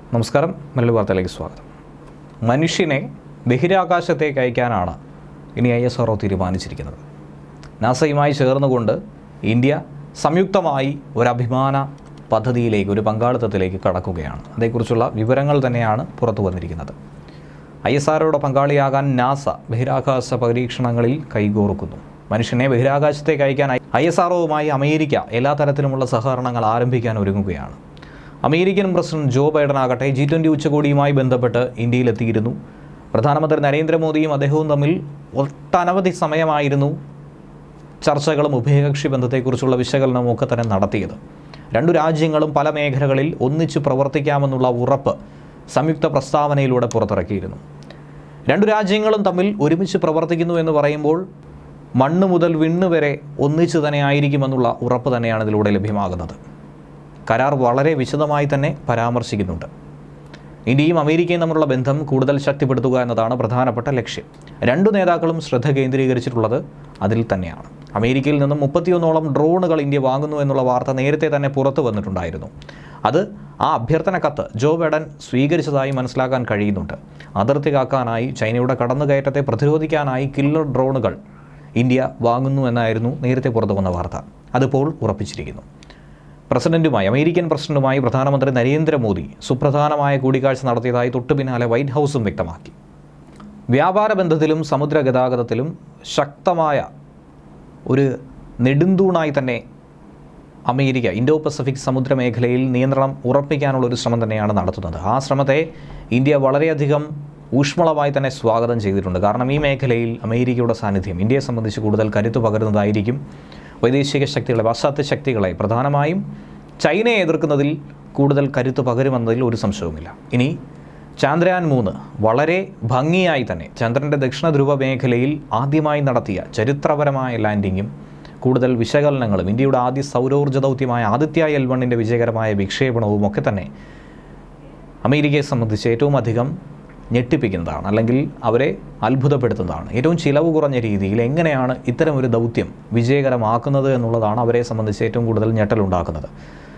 നമസ്കാരം മലയാളി വാർത്തയിലേക്ക് സ്വാഗതം മനുഷ്യനെ ബഹിരാകാശത്തേക്ക് അയക്കാനാണ് ഇനി ഐ എസ് ആർ തീരുമാനിച്ചിരിക്കുന്നത് നാസയുമായി ചേർന്നുകൊണ്ട് ഇന്ത്യ സംയുക്തമായി ഒരു അഭിമാന പദ്ധതിയിലേക്ക് ഒരു പങ്കാളിത്തത്തിലേക്ക് കടക്കുകയാണ് അതേക്കുറിച്ചുള്ള വിവരങ്ങൾ തന്നെയാണ് പുറത്തു വന്നിരിക്കുന്നത് ഐ എസ് ആറോടെ പങ്കാളിയാകാൻ നാസ ബഹിരാകാശ പരീക്ഷണങ്ങളിൽ കൈകോർക്കുന്നു മനുഷ്യനെ ബഹിരാകാശത്തേക്ക് അയക്കാൻ ഐ എസ് ആർഒവുമായി അമേരിക്ക എല്ലാ തരത്തിലുമുള്ള സഹകരണങ്ങൾ ആരംഭിക്കാൻ ഒരുങ്ങുകയാണ് അമേരിക്കൻ പ്രസിഡന്റ് ജോ ബൈഡൻ ആകട്ടെ ജി ട്വൻ്റി ഉച്ചകോടിയുമായി ബന്ധപ്പെട്ട് ഇന്ത്യയിലെത്തിയിരുന്നു പ്രധാനമന്ത്രി നരേന്ദ്രമോദിയും അദ്ദേഹവും തമ്മിൽ ഒട്ടനവധി സമയമായിരുന്നു ചർച്ചകളും ഉഭയകക്ഷി ബന്ധത്തെക്കുറിച്ചുള്ള വിശകലനവും ഒക്കെ തന്നെ നടത്തിയത് രണ്ടു രാജ്യങ്ങളും പല മേഖലകളിൽ ഒന്നിച്ചു പ്രവർത്തിക്കാമെന്നുള്ള ഉറപ്പ് സംയുക്ത പ്രസ്താവനയിലൂടെ പുറത്തിറക്കിയിരുന്നു രണ്ടു രാജ്യങ്ങളും തമ്മിൽ ഒരുമിച്ച് പ്രവർത്തിക്കുന്നു എന്ന് പറയുമ്പോൾ മണ്ണ് മുതൽ വിണ്ണ് വരെ ഒന്നിച്ചു തന്നെ ആയിരിക്കുമെന്നുള്ള ഉറപ്പ് തന്നെയാണ് ഇതിലൂടെ ലഭ്യമാകുന്നത് കരാർ വളരെ വിശദമായി തന്നെ പരാമർശിക്കുന്നുണ്ട് ഇന്ത്യയും അമേരിക്കയും തമ്മിലുള്ള ബന്ധം കൂടുതൽ ശക്തിപ്പെടുത്തുക എന്നതാണ് പ്രധാനപ്പെട്ട ലക്ഷ്യം രണ്ടു നേതാക്കളും ശ്രദ്ധ കേന്ദ്രീകരിച്ചിട്ടുള്ളത് അതിൽ തന്നെയാണ് അമേരിക്കയിൽ നിന്നും മുപ്പത്തിയൊന്നോളം ഡ്രോണുകൾ ഇന്ത്യ വാങ്ങുന്നു എന്നുള്ള വാർത്ത നേരത്തെ തന്നെ പുറത്തു വന്നിട്ടുണ്ടായിരുന്നു അത് ആ അഭ്യർത്ഥന കത്ത് ജോ ബൈഡൻ സ്വീകരിച്ചതായി മനസ്സിലാക്കാൻ കഴിയുന്നുണ്ട് അതിർത്തി കാക്കാനായി ചൈനയുടെ കടന്നുകയറ്റത്തെ പ്രതിരോധിക്കാനായി കില്ലർ ഡ്രോണുകൾ ഇന്ത്യ വാങ്ങുന്നു എന്നായിരുന്നു നേരത്തെ പുറത്തു വന്ന വാർത്ത അതിപ്പോൾ ഉറപ്പിച്ചിരിക്കുന്നു പ്രസിഡന്റുമായി അമേരിക്കൻ പ്രസിഡന്റുമായി പ്രധാനമന്ത്രി നരേന്ദ്രമോദി സുപ്രധാനമായ കൂടിക്കാഴ്ച നടത്തിയതായി തൊട്ടു പിന്നാലെ വൈറ്റ് ഹൗസും വ്യക്തമാക്കി വ്യാപാര ബന്ധത്തിലും സമുദ്ര ഗതാഗതത്തിലും ശക്തമായ ഒരു നെടുന്തൂണായി തന്നെ അമേരിക്ക ഇൻഡോ പസഫിക് സമുദ്ര മേഖലയിൽ നിയന്ത്രണം ഉറപ്പിക്കാനുള്ള ഒരു ശ്രമം തന്നെയാണ് നടത്തുന്നത് ആ ശ്രമത്തെ ഇന്ത്യ വളരെയധികം ഊഷ്മളമായി തന്നെ സ്വാഗതം ചെയ്തിട്ടുണ്ട് കാരണം ഈ മേഖലയിൽ അമേരിക്കയുടെ സാന്നിധ്യം ഇന്ത്യയെ സംബന്ധിച്ച് കൂടുതൽ കരുത്തു പകരുന്നതായിരിക്കും വൈദേശിക ശക്തികളെ പാശ്ചാത്യ ശക്തികളെ പ്രധാനമായും ചൈനയെ എതിർക്കുന്നതിൽ കൂടുതൽ കരുത്ത് പകരുമെന്നതിൽ ഒരു സംശയവുമില്ല ഇനി ചാന്ദ്രയാൻ മൂന്ന് വളരെ ഭംഗിയായി തന്നെ ചന്ദ്രൻ്റെ ദക്ഷിണ ധ്രുവ മേഖലയിൽ ആദ്യമായി നടത്തിയ ചരിത്രപരമായ ലാൻഡിങ്ങും കൂടുതൽ വിശകലനങ്ങളും ഇന്ത്യയുടെ ആദ്യ സൗരോർജ്ജ ദൗത്യമായ ആദിത്യ എൽ വണ്ണിൻ്റെ വിജയകരമായ വിക്ഷേപണവും ഒക്കെ തന്നെ അമേരിക്കയെ സംബന്ധിച്ച് ഏറ്റവും അധികം ഞെട്ടിപ്പിക്കുന്നതാണ് അല്ലെങ്കിൽ അവരെ അത്ഭുതപ്പെടുത്തുന്നതാണ് ഏറ്റവും ചിലവ് കുറഞ്ഞ രീതിയിൽ എങ്ങനെയാണ് ഇത്തരം ഒരു ദൗത്യം വിജയകരമാക്കുന്നത് എന്നുള്ളതാണ് അവരെ സംബന്ധിച്ച് ഏറ്റവും കൂടുതൽ ഞെട്ടലുണ്ടാക്കുന്നത്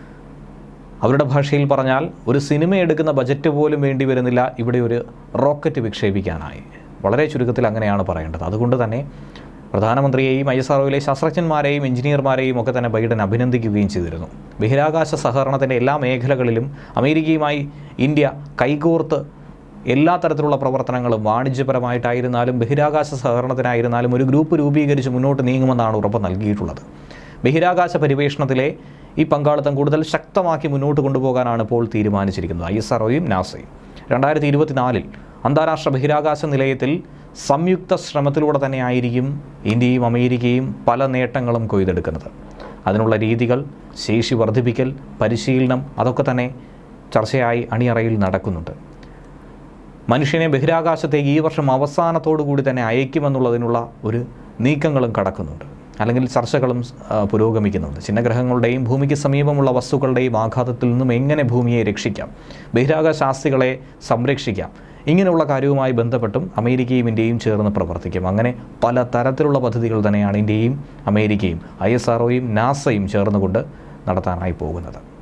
അവരുടെ ഭാഷയിൽ പറഞ്ഞാൽ ഒരു സിനിമ എടുക്കുന്ന ബജറ്റ് പോലും വേണ്ടി വരുന്നില്ല ഇവിടെ ഒരു റോക്കറ്റ് വിക്ഷേപിക്കാനായി വളരെ ചുരുക്കത്തിൽ അങ്ങനെയാണ് പറയേണ്ടത് അതുകൊണ്ട് തന്നെ പ്രധാനമന്ത്രിയെയും ഐ എസ് ആർഒയിലെ ശാസ്ത്രജ്ഞന്മാരെയും എഞ്ചിനീയർമാരെയും ഒക്കെ തന്നെ ബൈഡൻ അഭിനന്ദിക്കുകയും ചെയ്തിരുന്നു ബഹിരാകാശ സഹകരണത്തിൻ്റെ എല്ലാ മേഖലകളിലും അമേരിക്കയുമായി ഇന്ത്യ കൈകോർത്ത് എല്ലാ തരത്തിലുള്ള പ്രവർത്തനങ്ങളും വാണിജ്യപരമായിട്ടായിരുന്നാലും ബഹിരാകാശ സഹകരണത്തിനായിരുന്നാലും ഒരു ഗ്രൂപ്പ് രൂപീകരിച്ച് മുന്നോട്ട് നീങ്ങുമെന്നാണ് ഉറപ്പ് നൽകിയിട്ടുള്ളത് ബഹിരാകാശ പരിവേഷണത്തിലെ ഈ പങ്കാളിത്തം കൂടുതൽ ശക്തമാക്കി മുന്നോട്ട് കൊണ്ടുപോകാനാണ് ഇപ്പോൾ തീരുമാനിച്ചിരിക്കുന്നത് ഐ എസ് ആർഒയും നാസയും രണ്ടായിരത്തി ഇരുപത്തിനാലിൽ അന്താരാഷ്ട്ര ബഹിരാകാശ നിലയത്തിൽ സംയുക്ത ശ്രമത്തിലൂടെ തന്നെ ആയിരിക്കും ഇന്ത്യയും അമേരിക്കയും പല നേട്ടങ്ങളും കൊയ്തെടുക്കുന്നത് അതിനുള്ള രീതികൾ ശേഷി വർദ്ധിപ്പിക്കൽ പരിശീലനം അതൊക്കെ തന്നെ ചർച്ചയായി അണിയറയിൽ നടക്കുന്നുണ്ട് മനുഷ്യനെ ബഹിരാകാശത്തേക്ക് ഈ വർഷം അവസാനത്തോടു കൂടി തന്നെ അയക്കുമെന്നുള്ളതിനുള്ള ഒരു നീക്കങ്ങളും കടക്കുന്നുണ്ട് അല്ലെങ്കിൽ ചർച്ചകളും ആ, പുരോഗമിക്കുന്നുണ്ട് ചിഹ്നഗ്രഹങ്ങളുടെയും ഭൂമിക്ക് സമീപമുള്ള വസ്തുക്കളുടെയും ആഘാതത്തിൽ നിന്നും എങ്ങനെ ഭൂമിയെ രക്ഷിക്കാം ബഹിരാകാശ ആസ്തികളെ സംരക്ഷിക്കാം ഇങ്ങനെയുള്ള കാര്യവുമായി ബന്ധപ്പെട്ടും അമേരിക്കയും ഇന്ത്യയും ചേർന്ന് പ്രവർത്തിക്കും അങ്ങനെ പല തരത്തിലുള്ള പദ്ധതികൾ തന്നെയാണ് ഇന്ത്യയും അമേരിക്കയും ഐ എസ് ആർഒയും നാസയും ചേർന്നുകൊണ്ട് നടത്താനായി പോകുന്നത്